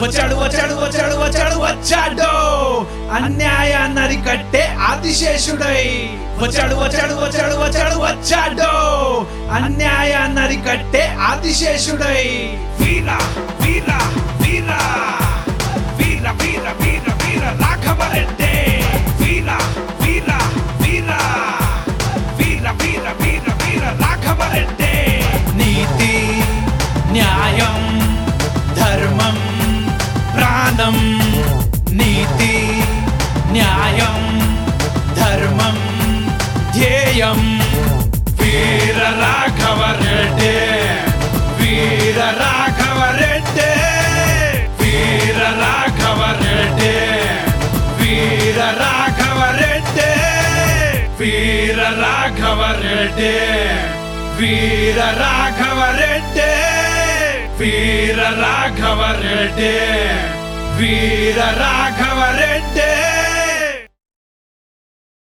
వచ్చాడు వచ్చాడు వచ్చాడు వచ్చాడు వచ్చాడు అన్యాయాన్ని కట్టే ఆదిశేషుడై వచ్చాడు వచ్చాడు వచ్చాడు వచ్చాడు వచ్చాడు అన్యాయాన్ని కట్టే ఆదిశేషుడై వీర వీర వీర వీర వీర వీర వీర రాఘవరెడ్డి వీర వీర వీర వీర వీర వీర వీర రాఘవరెడ్డి నీతి న్యాయం ధర్మం ప్రాణం నీతి న్యాయం ధర్మం ధ్యేయం వీర రాఘవరెడ్డి వీర రాఘవరెడ్డి వీర రాఘవరెడ్డి వీర రాఘవరెడ్డి వీర రాఘవరెడ్డి వీర రాఘవరెడ్డి వీర రాఘవరెడ్డి వీర రాఘవరెడ్డి